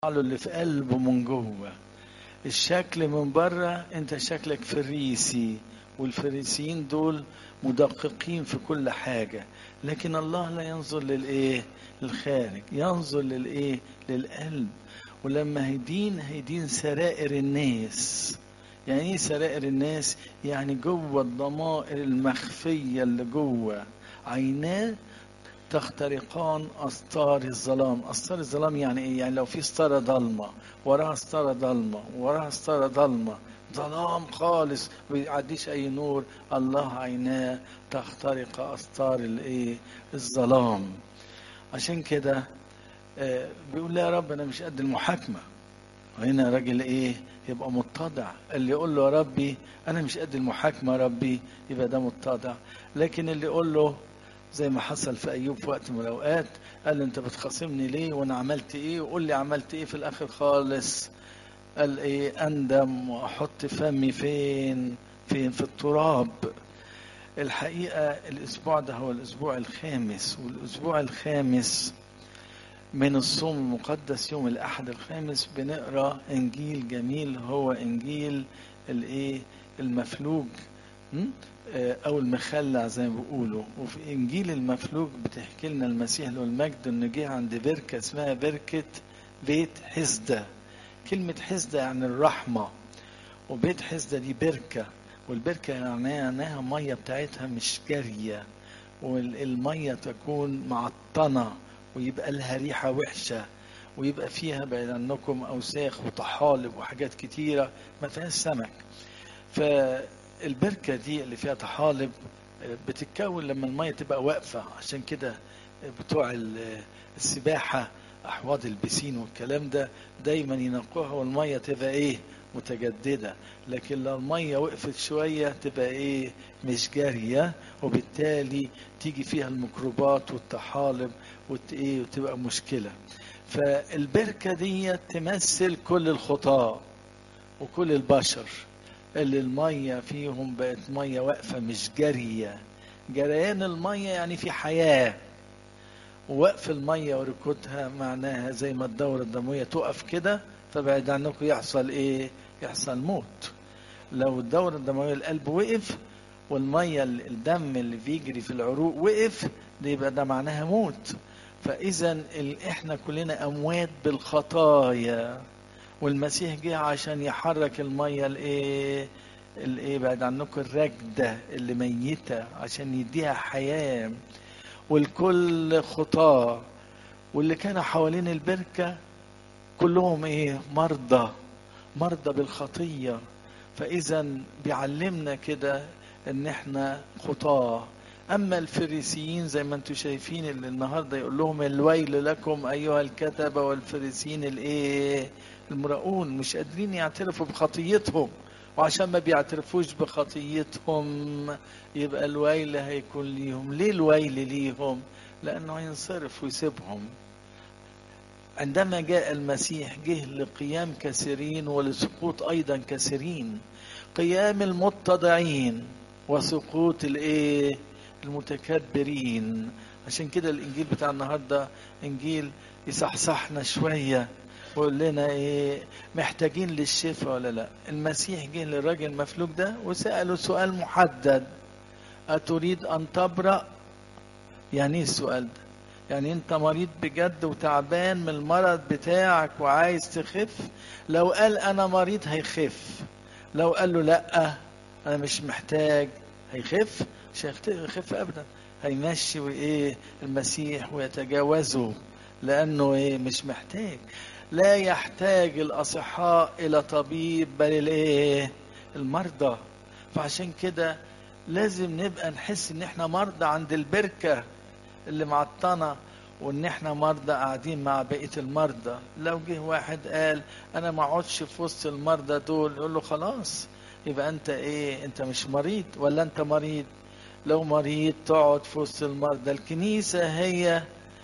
له اللي في قلبه من جوه الشكل من بره انت شكلك فريسي والفريسيين دول مدققين في كل حاجة لكن الله لا ينظر للايه للخارج ينظر للايه للقلب ولما هيدين هيدين سرائر الناس يعني ايه سرائر الناس يعني جوه الضمائر المخفية اللي جوه عيناه تخترقان أستار الظلام أستار الظلام يعني إيه؟ يعني لو في ستارة ضلمة وراها ستارة ضلمة وراها ستارة ضلمة ظلام خالص ما بيعديش أي نور الله عيناه تخترق أستار الإيه الظلام عشان كده آه بيقول يا رب أنا مش قد المحاكمة هنا راجل إيه يبقى متضع اللي يقول له يا ربي أنا مش قد المحاكمة يا ربي يبقى ده متضع لكن اللي يقول له زي ما حصل في ايوب في وقت من الاوقات قال له انت بتخاصمني ليه وانا عملت ايه وقول لي عملت ايه في الاخر خالص قال ايه اندم واحط فمي فين فين في التراب الحقيقه الاسبوع ده هو الاسبوع الخامس والاسبوع الخامس من الصوم المقدس يوم الاحد الخامس بنقرا انجيل جميل هو انجيل الايه المفلوج او المخلع زي ما بيقولوا وفي انجيل المفلوج بتحكي لنا المسيح له المجد انه جه عند بركه اسمها بركه بيت حسده كلمه حسده يعني الرحمه وبيت حسده دي بركه والبركه يعني معناها ميه بتاعتها مش جاريه والميه تكون معطنه ويبقى لها ريحه وحشه ويبقى فيها بعيد عنكم اوساخ وطحالب وحاجات كتيره ما فيهاش سمك ف البركة دي اللي فيها طحالب بتتكون لما المية تبقى واقفة عشان كده بتوع السباحة أحواض البسين والكلام ده دايما ينقوها والمية تبقى إيه متجددة لكن لو المية وقفت شوية تبقى إيه مش جارية وبالتالي تيجي فيها الميكروبات والطحالب وت إيه وتبقى مشكلة فالبركة دي تمثل كل الخطاة وكل البشر اللي المية فيهم بقت مية واقفة مش جارية جريان المية يعني في حياة ووقف المية وركودها معناها زي ما الدورة الدموية تقف كده فبعد عنكم يحصل ايه يحصل موت لو الدورة الدموية القلب وقف والمية الدم اللي بيجري في العروق وقف ده يبقى ده معناها موت فإذا احنا كلنا أموات بالخطايا والمسيح جه عشان يحرك الميه الايه الايه بعد عنكم الركده اللي ميته عشان يديها حياه والكل خطاه واللي كانوا حوالين البركه كلهم ايه مرضى مرضى بالخطيه فاذا بيعلمنا كده ان احنا خطاه اما الفريسيين زي ما انتم شايفين اللي النهارده يقول لهم الويل لكم ايها الكتبه والفريسيين الايه المراؤون مش قادرين يعترفوا بخطيتهم وعشان ما بيعترفوش بخطيتهم يبقى الويل هيكون ليهم ليه الويل ليهم لانه هينصرف ويسيبهم عندما جاء المسيح جه لقيام كثيرين ولسقوط ايضا كثيرين قيام المتضعين وسقوط الايه المتكبرين عشان كده الانجيل بتاع النهارده انجيل يصحصحنا شويه ويقول لنا ايه محتاجين للشفاء ولا لا المسيح جه للراجل المفلوج ده وسأله سؤال محدد أتريد أن تبرأ يعني ايه السؤال ده يعني انت مريض بجد وتعبان من المرض بتاعك وعايز تخف لو قال انا مريض هيخف لو قال له لا انا مش محتاج هيخف مش هيخف ابدا هيمشي وايه المسيح ويتجاوزه لانه ايه مش محتاج لا يحتاج الاصحاء الى طبيب بل الايه المرضى فعشان كده لازم نبقى نحس ان احنا مرضى عند البركه اللي معطنه وان احنا مرضى قاعدين مع بقيه المرضى لو جه واحد قال انا ما اقعدش في وسط المرضى دول يقول له خلاص يبقى انت ايه انت مش مريض ولا انت مريض لو مريض تقعد في وسط المرضى الكنيسه هي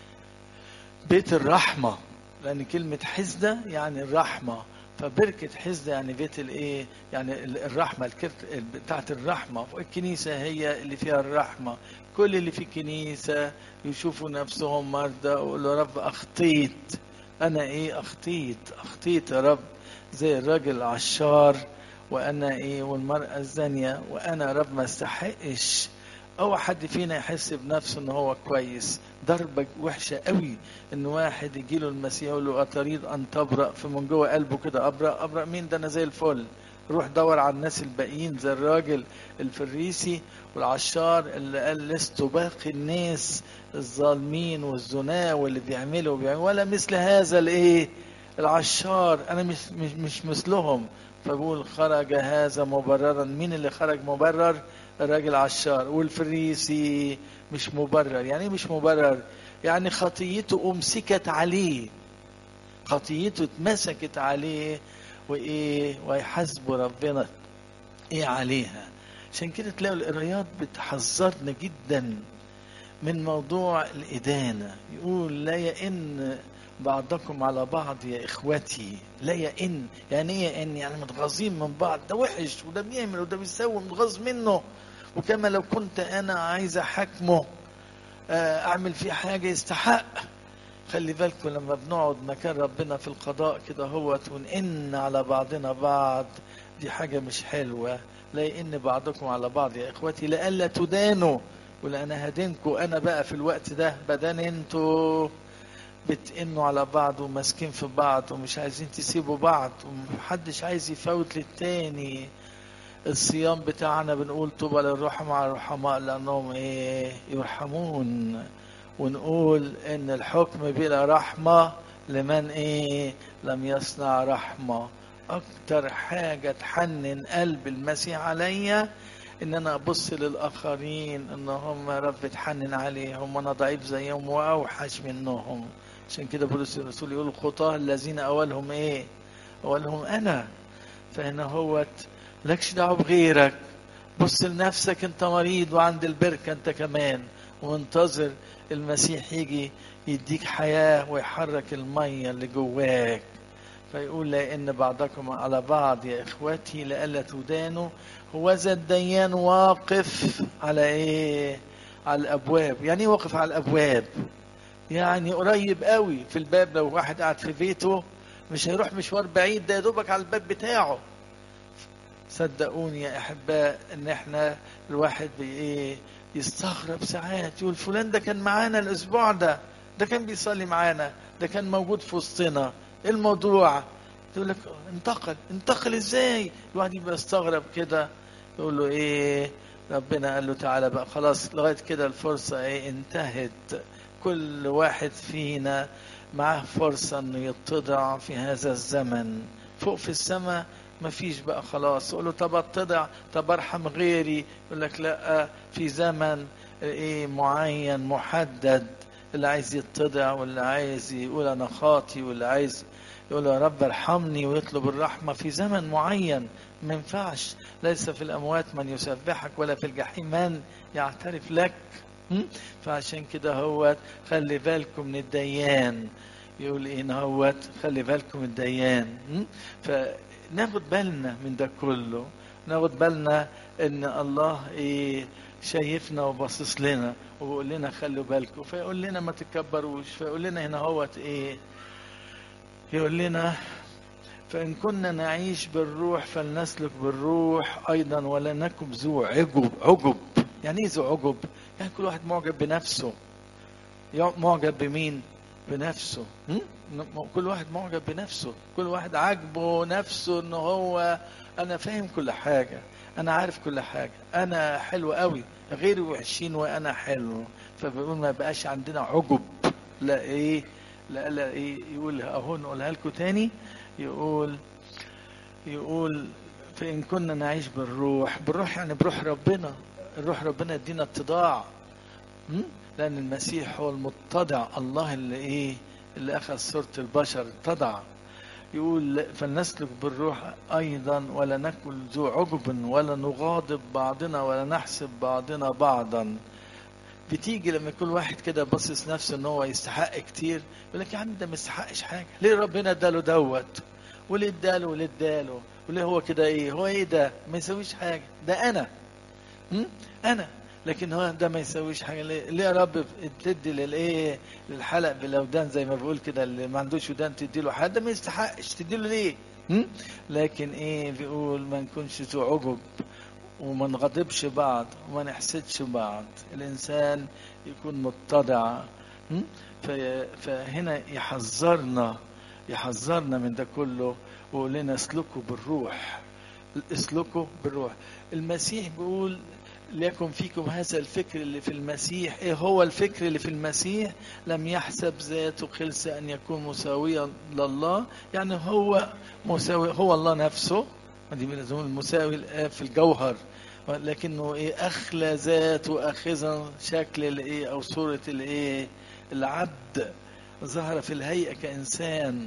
بيت الرحمه لان كلمه حزده يعني الرحمه فبركة حزة يعني بيت الايه يعني الرحمة الكرت بتاعت الرحمة الكنيسة هي اللي فيها الرحمة كل اللي في كنيسة يشوفوا نفسهم مرضى ويقولوا رب أخطيت انا ايه اخطيت اخطيت يا رب زي الراجل العشار وانا ايه والمرأة الزانية وانا يا رب ما استحقش اوعى حد فينا يحس بنفسه ان هو كويس ضربة وحشة قوي ان واحد يجي له المسيح يقول له اتريد ان تبرأ في من جوه قلبه كده ابرأ ابرأ مين ده انا زي الفل روح دور على الناس الباقيين زي الراجل الفريسي والعشار اللي قال لست باقي الناس الظالمين والزنا واللي بيعملوا بيعملوا ولا مثل هذا الايه العشار انا مش مش مش مثلهم فبقول خرج هذا مبررا مين اللي خرج مبرر الراجل عشار والفريسي مش مبرر يعني ايه مش مبرر يعني خطيته امسكت عليه خطيته اتمسكت عليه وايه ويحاسبوا ربنا ايه عليها عشان كده تلاقوا القرايات بتحذرنا جدا من موضوع الإدانة يقول لا يئن بعضكم على بعض يا إخوتي لا يئن يعني إيه يئن يعني متغاظين من بعض ده وحش وده بيعمل وده بيسوي متغاظ منه وكما لو كنت أنا عايز أحاكمه أعمل فيه حاجة يستحق خلي بالكم لما بنقعد مكان ربنا في القضاء كده هو ونئن على بعضنا بعض دي حاجة مش حلوة لا يئن بعضكم على بعض يا إخوتي لألا تدانوا ولا أنا هدينكم أنا بقى في الوقت ده بدان انتوا بتئنوا على بعض وماسكين في بعض ومش عايزين تسيبوا بعض ومحدش عايز يفوت للتاني الصيام بتاعنا بنقول طوبى للرحمة على الرحماء لأنهم إيه يرحمون ونقول إن الحكم بلا رحمة لمن إيه لم يصنع رحمة أكتر حاجة تحنن قلب المسيح عليا ان انا ابص للاخرين ان هم رب تحنن عليهم وانا ضعيف زيهم واوحش منهم عشان كده بولس الرسول يقول الخطاه الذين اولهم ايه اولهم انا فهنا هو لكش دعوه بغيرك بص لنفسك انت مريض وعند البركه انت كمان وانتظر المسيح يجي يديك حياه ويحرك الميه اللي جواك فيقول لأن بعضكم على بعض يا إخوتي لئلا تدانوا هو ذا الديان واقف على إيه؟ على الأبواب يعني إيه واقف على الأبواب؟ يعني قريب قوي في الباب لو واحد قاعد في بيته مش هيروح مشوار بعيد ده يا دوبك على الباب بتاعه صدقوني يا أحباء إن إحنا الواحد بإيه يستغرب ساعات يقول فلان ده كان معانا الأسبوع ده ده كان بيصلي معانا ده كان موجود في وسطنا ايه الموضوع يقول لك انتقل انتقل ازاي الواحد يبقى يستغرب كده يقول له ايه ربنا قال له تعالى بقى خلاص لغايه كده الفرصه ايه انتهت كل واحد فينا معاه فرصه انه يتضع في هذا الزمن فوق في السماء مفيش بقى خلاص يقول له طب اتضع طب ارحم غيري يقول لك لا في زمن ايه معين محدد اللي عايز يتضع واللي عايز يقول انا خاطي واللي عايز يقول يا رب ارحمني ويطلب الرحمة في زمن معين ما ينفعش ليس في الأموات من يسبحك ولا في الجحيم من يعترف لك فعشان كده هو خلي بالكم من الديان يقول ايه هو خلي بالكم من الديان فناخد بالنا من ده كله ناخد بالنا ان الله ايه شايفنا وباصص لنا وبيقول لنا خلوا بالكم فيقول لنا ما تتكبروش فيقول لنا هنا هوت ايه يقول لنا فإن كنا نعيش بالروح فلنسلك بالروح أيضا ولا نكن ذو عجب عجب يعني إيه ذو عجب؟ يعني كل واحد معجب بنفسه معجب بمين؟ بنفسه كل واحد معجب بنفسه كل واحد عاجبه نفسه ان هو انا فاهم كل حاجه انا عارف كل حاجه انا حلو قوي غيري وحشين وانا حلو فبيقول ما بقاش عندنا عجب لا ايه لا لا ايه يقول اهو نقولها لكم تاني يقول يقول فان كنا نعيش بالروح بالروح يعني بروح ربنا الروح ربنا يدينا اتضاع لان المسيح هو المتضع الله اللي ايه اللي اخذ صوره البشر اتضع يقول فلنسلك بالروح ايضا ولا نكن ذو عجب ولا نغاضب بعضنا ولا نحسب بعضنا بعضا بتيجي لما كل واحد كده باصص نفسه ان هو يستحق كتير يقول لك يا عم ده ما يستحقش حاجه ليه ربنا اداله دوت وليه اداله وليه اداله وليه هو كده ايه هو ايه ده ما يسويش حاجه ده انا م? انا لكن هو ده ما يسويش حاجه ليه, ليه يا رب تدي للايه للحلق بالودان زي ما بيقول كده اللي ما عندوش ودان تدي له حد ما يستحقش تدي له ليه م? لكن ايه بيقول ما نكونش ذو عجب وما نغضبش بعض وما نحسدش بعض الانسان يكون متضع م? في فهنا يحذرنا يحذرنا من ده كله ويقول لنا اسلكوا بالروح اسلكوا بالروح المسيح بيقول ليكن فيكم هذا الفكر اللي في المسيح ايه هو الفكر اللي في المسيح لم يحسب ذاته خلص ان يكون مساويا لله يعني هو مساوي هو الله نفسه دي بنسموه المساوي في الجوهر لكنه ايه اخلى ذاته اخذا شكل الايه او صوره الايه العبد ظهر في الهيئه كانسان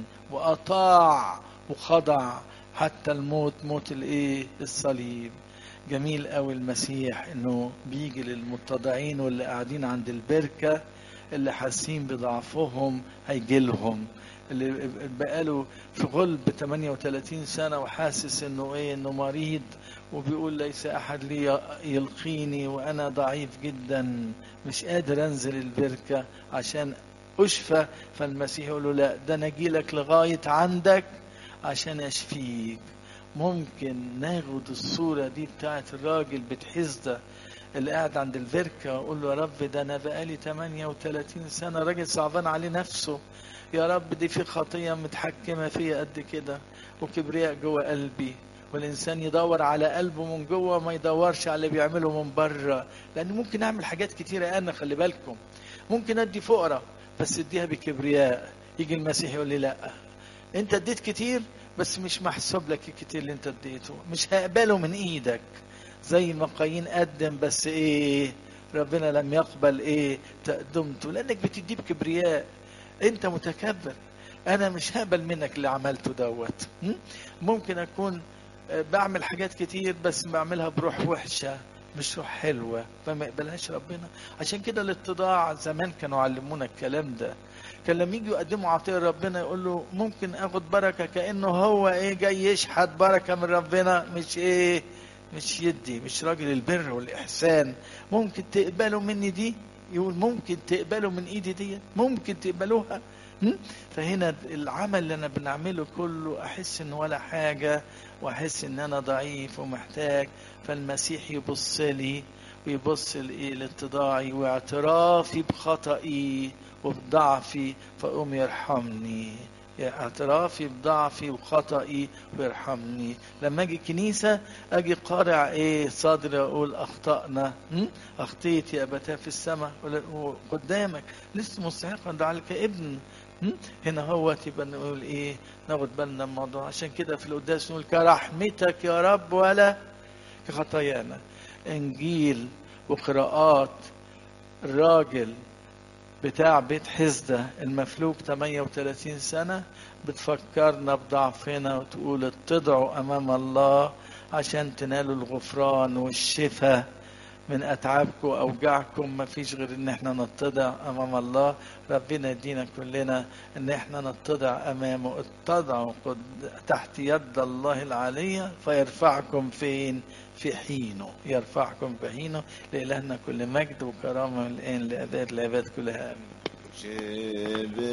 واطاع وخضع حتى الموت موت الايه الصليب جميل قوي المسيح انه بيجي للمتضعين واللي قاعدين عند البركه اللي حاسين بضعفهم هيجي لهم اللي بقاله في غلب 38 سنه وحاسس انه ايه انه مريض وبيقول ليس احد لي يلقيني وانا ضعيف جدا مش قادر انزل البركه عشان اشفى فالمسيح يقول له لا ده انا اجيلك لغايه عندك عشان اشفيك ممكن ناخد الصورة دي بتاعت الراجل بتحزده اللي قاعد عند البركة وأقول له يا رب ده أنا بقالي 38 سنة راجل صعبان عليه نفسه يا رب دي في خطية متحكمة فيا قد كده وكبرياء جوه قلبي والإنسان يدور على قلبه من جوه ما يدورش على اللي بيعمله من بره لأن ممكن أعمل حاجات كتيرة أنا خلي بالكم ممكن أدي فقرة بس أديها بكبرياء يجي المسيح يقول لي لأ أنت اديت كتير بس مش محسوب لك الكتير اللي انت اديته مش هقبله من ايدك زي ما قايين قدم بس ايه ربنا لم يقبل ايه تقدمته لانك بتديه بكبرياء انت متكبر انا مش هقبل منك اللي عملته دوت ممكن اكون بعمل حاجات كتير بس بعملها بروح وحشه مش روح حلوه فما يقبلهاش ربنا عشان كده الاتضاع زمان كانوا علمونا الكلام ده كان لما يجوا يقدموا عطيه ربنا يقول له ممكن اخد بركه كانه هو ايه جاي يشحت بركه من ربنا مش ايه مش يدي مش راجل البر والاحسان ممكن تقبلوا مني دي يقول ممكن تقبلوا من ايدي دي ممكن تقبلوها فهنا العمل اللي انا بنعمله كله احس ان ولا حاجه واحس ان انا ضعيف ومحتاج فالمسيح يبص لي ويبص لاتضاعي واعترافي بخطئي وبضعفي فقوم يرحمني اعترافي بضعفي وخطئي ويرحمني لما اجي الكنيسة اجي قارع ايه صدري اقول اخطأنا اخطيت يا ابتاه في السماء قدامك لست مستحقا دعالك ابن هنا هو تبقى نقول ايه ناخد بالنا من الموضوع عشان كده في القداس نقول كرحمتك يا رب ولا كخطايانا انجيل وقراءات الراجل بتاع بيت حزدة المفلوج 38 سنة بتفكرنا بضعفنا وتقول اتضعوا أمام الله عشان تنالوا الغفران والشفاء من أتعابكم وأوجاعكم ما فيش غير إن احنا نتضع أمام الله ربنا يدينا كلنا إن احنا نتضع أمامه اتضعوا تحت يد الله العلية فيرفعكم فين في حينه يرفعكم في حينه لإلهنا كل مجد وكرامة من الآن لأباد لأباد كلها آمين